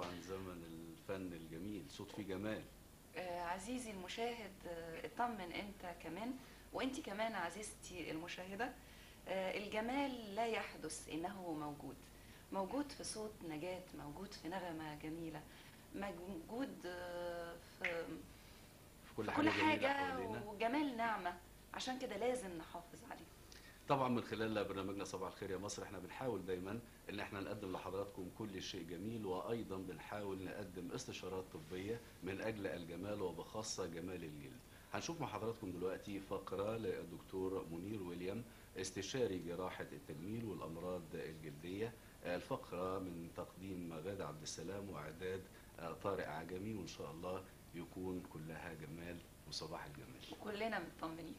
طبعا زمن الفن الجميل صوت فيه جمال آه، عزيزي المشاهد آه، اطمن انت كمان وانت كمان عزيزتي المشاهدة آه، الجمال لا يحدث انه موجود موجود في صوت نجاة موجود في نغمة جميلة موجود آه، في في كل في حاجة, كل جميلة حاجة حوالينا وجمال نعمة عشان كده لازم نحافظ عليه طبعا من خلال برنامجنا صباح الخير يا مصر احنا بنحاول دايما ان احنا نقدم لحضراتكم كل شيء جميل وايضا بنحاول نقدم استشارات طبية من اجل الجمال وبخاصة جمال الجلد هنشوف مع حضراتكم دلوقتي فقرة للدكتور منير ويليام استشاري جراحة التجميل والامراض الجلدية الفقرة من تقديم غادة عبد السلام واعداد طارق عجمي وان شاء الله يكون كلها جمال وصباح الجمال وكلنا مطمنين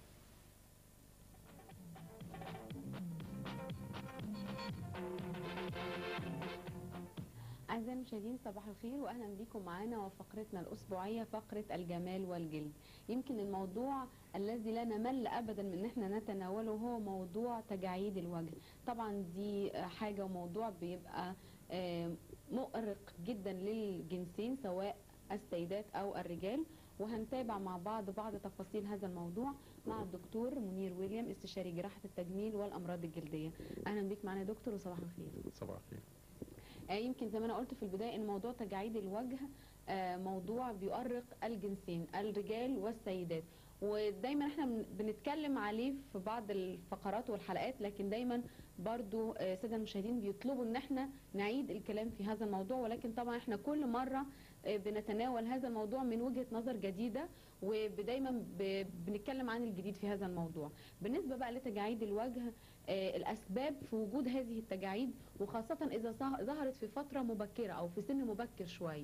أعزائي المشاهدين صباح الخير وأهلا بكم معانا وفقرتنا الأسبوعية فقرة الجمال والجلد يمكن الموضوع الذي لا نمل أبدا من إن احنا نتناوله هو موضوع تجاعيد الوجه طبعا دي حاجة وموضوع بيبقى آه، مؤرق جدا للجنسين سواء السيدات أو الرجال وهنتابع مع بعض بعض تفاصيل هذا الموضوع مع الدكتور منير ويليام استشاري جراحة التجميل والأمراض الجلدية أهلا بك معنا يا دكتور وصباح الخير صباح الخير آه، يمكن زي ما انا قلت في البدايه ان موضوع تجاعيد الوجه آه، موضوع بيؤرق الجنسين الرجال والسيدات ودايما احنا بن- بنتكلم عليه في بعض الفقرات والحلقات لكن دايما برضو آه، الساده المشاهدين بيطلبوا ان احنا نعيد الكلام في هذا الموضوع ولكن طبعا احنا كل مره آه، بنتناول هذا الموضوع من وجهه نظر جديده ودايما ب- بنتكلم عن الجديد في هذا الموضوع بالنسبه بقى لتجاعيد الوجه آه، الاسباب في وجود هذه التجاعيد وخاصه اذا ظه- ظهرت في فتره مبكره او في سن مبكر شويه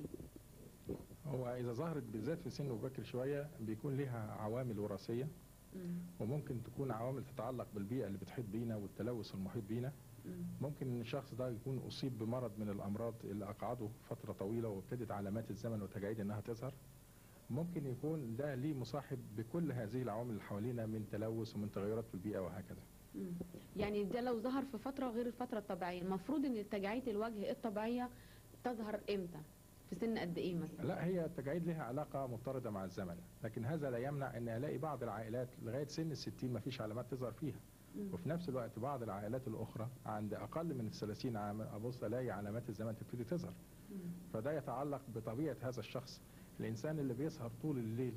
هو اذا ظهرت بالذات في سن مبكر شويه بيكون لها عوامل وراثيه وممكن تكون عوامل تتعلق بالبيئه اللي بتحيط بينا والتلوث المحيط بينا ممكن ان الشخص ده يكون اصيب بمرض من الامراض اللي اقعده فتره طويله وابتدت علامات الزمن والتجاعيد انها تظهر ممكن يكون ده ليه مصاحب بكل هذه العوامل اللي حوالينا من تلوث ومن تغيرات في البيئه وهكذا مم. يعني ده لو ظهر في فتره غير الفتره الطبيعيه المفروض ان تجاعيد الوجه الطبيعيه تظهر امتى في سن قد ايه مثلا لا هي التجاعيد لها علاقة مضطردة مع الزمن لكن هذا لا يمنع ان الاقي بعض العائلات لغاية سن الستين ما فيش علامات تظهر فيها مم. وفي نفس الوقت بعض العائلات الاخرى عند اقل من الثلاثين عام ابص الاقي علامات الزمن تبتدي تظهر مم. فده يتعلق بطبيعة هذا الشخص الانسان اللي بيسهر طول الليل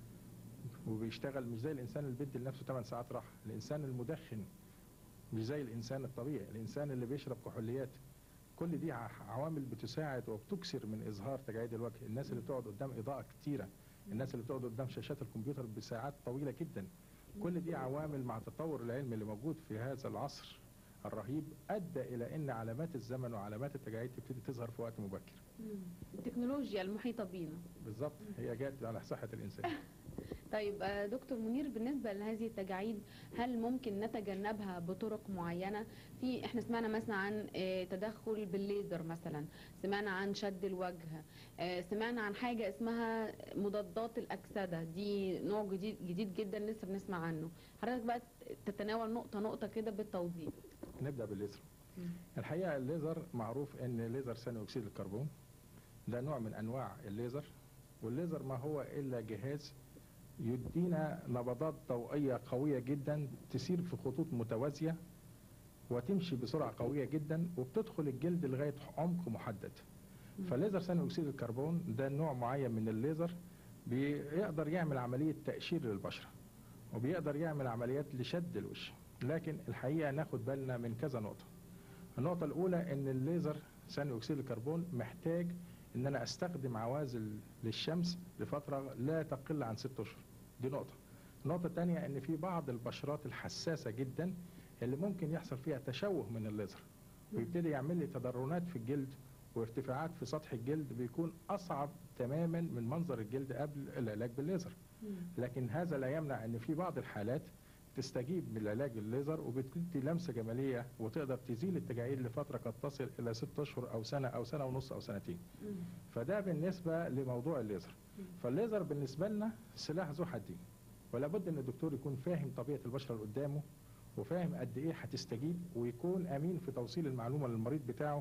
وبيشتغل مش زي الانسان اللي بيدي لنفسه 8 ساعات راحة الانسان المدخن مش زي الانسان الطبيعي الانسان اللي بيشرب كحوليات كل دي ع- عوامل بتساعد وبتكسر من اظهار تجاعيد الوجه الناس اللي بتقعد قدام اضاءه كتيره الناس اللي بتقعد قدام شاشات الكمبيوتر بساعات طويله جدا كل دي عوامل مع التطور العلمي اللي موجود في هذا العصر الرهيب ادى الى ان علامات الزمن وعلامات التجاعيد تبتدي تظهر في وقت مبكر مم. التكنولوجيا المحيطه بينا بالظبط هي جت على صحه الانسان طيب آه، دكتور منير بالنسبه لهذه التجاعيد هل ممكن نتجنبها بطرق معينه في احنا سمعنا مثلا عن آه، تدخل بالليزر مثلا سمعنا عن شد الوجه آه، سمعنا عن حاجه اسمها مضادات الاكسده دي نوع جديد جديد جدا لسه بنسمع عنه حضرتك بقى تتناول نقطه نقطه كده بالتوضيح نبدا بالليزر مم. الحقيقه الليزر معروف ان ليزر ثاني اكسيد الكربون ده نوع من انواع الليزر والليزر ما هو الا جهاز يدينا نبضات ضوئيه قويه جدا تسير في خطوط متوازيه وتمشي بسرعه قويه جدا وبتدخل الجلد لغايه عمق محدد فليزر ثاني اكسيد الكربون ده نوع معين من الليزر بيقدر يعمل عمليه تقشير للبشره وبيقدر يعمل عمليات لشد الوش لكن الحقيقه ناخد بالنا من كذا نقطه النقطه الاولى ان الليزر ثاني اكسيد الكربون محتاج ان انا استخدم عوازل للشمس لفتره لا تقل عن ست اشهر دي نقطه النقطه الثانيه ان في بعض البشرات الحساسه جدا اللي ممكن يحصل فيها تشوه من الليزر ويبتدي يعمل لي تضررات في الجلد وارتفاعات في سطح الجلد بيكون اصعب تماما من منظر الجلد قبل العلاج بالليزر لكن هذا لا يمنع ان في بعض الحالات تستجيب من العلاج الليزر وبتدي لمسه جماليه وتقدر تزيل التجاعيد لفتره قد تصل الى ست اشهر او سنه او سنه ونص او سنتين. مم. فده بالنسبه لموضوع الليزر. فالليزر بالنسبه لنا سلاح ذو حدين ولا بد ان الدكتور يكون فاهم طبيعه البشره اللي قدامه وفاهم قد ايه هتستجيب ويكون امين في توصيل المعلومه للمريض بتاعه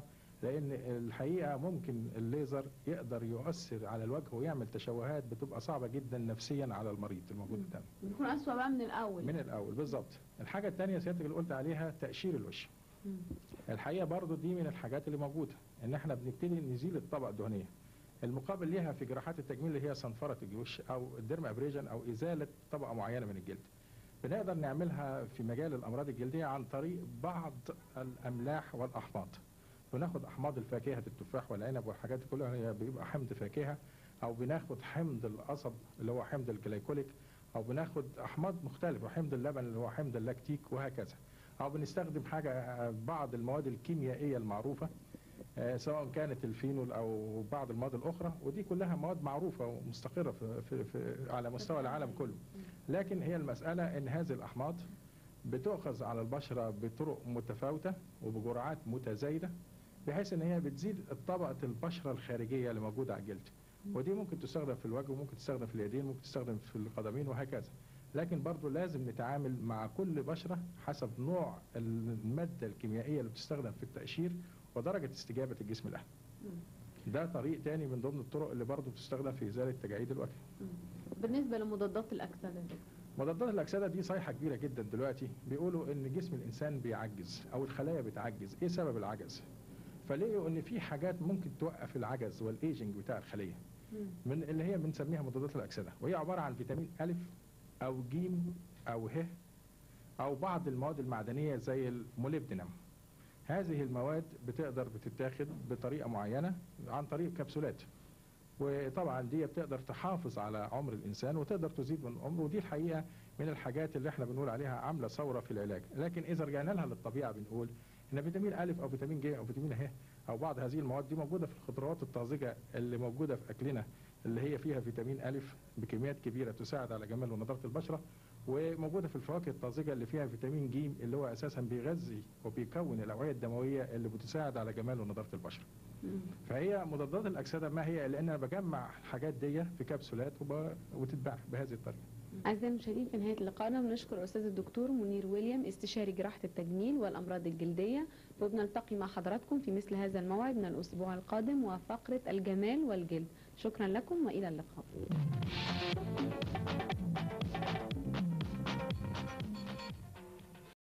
لان الحقيقه ممكن الليزر يقدر يؤثر على الوجه ويعمل تشوهات بتبقى صعبه جدا نفسيا على المريض الموجود قدامه بيكون اسوأ بقى من الاول من الاول بالظبط الحاجه الثانيه سيادتك اللي قلت عليها تقشير الوش مم. الحقيقه برضو دي من الحاجات اللي موجوده ان احنا بنبتدي نزيل الطبقه الدهنيه المقابل ليها في جراحات التجميل اللي هي صنفره الوش او الديرما ابريجن او ازاله طبقه معينه من الجلد بنقدر نعملها في مجال الامراض الجلديه عن طريق بعض الاملاح والاحماض بناخد احماض الفاكهه التفاح والعنب والحاجات دي كلها هي بيبقى حمض فاكهه او بناخد حمض القصب اللي هو حمض الجلايكوليك او بناخد احماض مختلفه حمض اللبن اللي هو حمض اللاكتيك وهكذا او بنستخدم حاجه بعض المواد الكيميائيه المعروفه آه، سواء كانت الفينول او بعض المواد الاخرى ودي كلها مواد معروفه ومستقره في, في, في على مستوى العالم كله لكن هي المساله ان هذه الاحماض بتؤخذ على البشره بطرق متفاوته وبجرعات متزايده بحيث ان هي بتزيد طبقه البشره الخارجيه اللي موجوده على الجلد ودي ممكن تستخدم في الوجه وممكن تستخدم في اليدين ممكن تستخدم في القدمين وهكذا لكن برضو لازم نتعامل مع كل بشرة حسب نوع المادة الكيميائية اللي بتستخدم في التقشير ودرجة استجابة الجسم لها ده طريق تاني من ضمن الطرق اللي برضو بتستخدم في إزالة تجاعيد الوجه بالنسبه لمضادات الاكسده يا دكتور. مضادات الأكسدة دي صيحة كبيرة جدا دلوقتي بيقولوا إن جسم الإنسان بيعجز أو الخلايا بتعجز إيه سبب العجز؟ فلقوا إن في حاجات ممكن توقف العجز والإيجنج بتاع الخلية مم. من اللي هي بنسميها مضادات الأكسدة وهي عبارة عن فيتامين ألف أو جيم أو ه أو بعض المواد المعدنية زي الموليبدينم هذه المواد بتقدر بتتاخد بطريقة معينة عن طريق كبسولات وطبعا دي بتقدر تحافظ على عمر الإنسان وتقدر تزيد من عمره ودي الحقيقة من الحاجات اللي احنا بنقول عليها عاملة ثورة في العلاج لكن إذا رجعنا لها للطبيعة بنقول إن فيتامين ألف أو فيتامين ج أو فيتامين ه أو بعض هذه المواد دي موجودة في الخضروات الطازجة اللي موجودة في أكلنا اللي هي فيها فيتامين ألف بكميات كبيرة تساعد على جمال ونضارة البشرة وموجودة في الفواكه الطازجة اللي فيها فيتامين ج اللي هو أساسا بيغذي وبيكون الأوعية الدموية اللي بتساعد على جمال ونضارة البشرة مم. فهي مضادات الأكسدة ما هي إلا إن أنا بجمع الحاجات دي في كبسولات وب... وتتباع بهذه الطريقة أعزائي المشاهدين في نهاية لقائنا بنشكر الأستاذ الدكتور منير ويليام استشاري جراحة التجميل والأمراض الجلدية وبنلتقي مع حضراتكم في مثل هذا الموعد من الأسبوع القادم وفقرة الجمال والجلد شكرا لكم وإلى اللقاء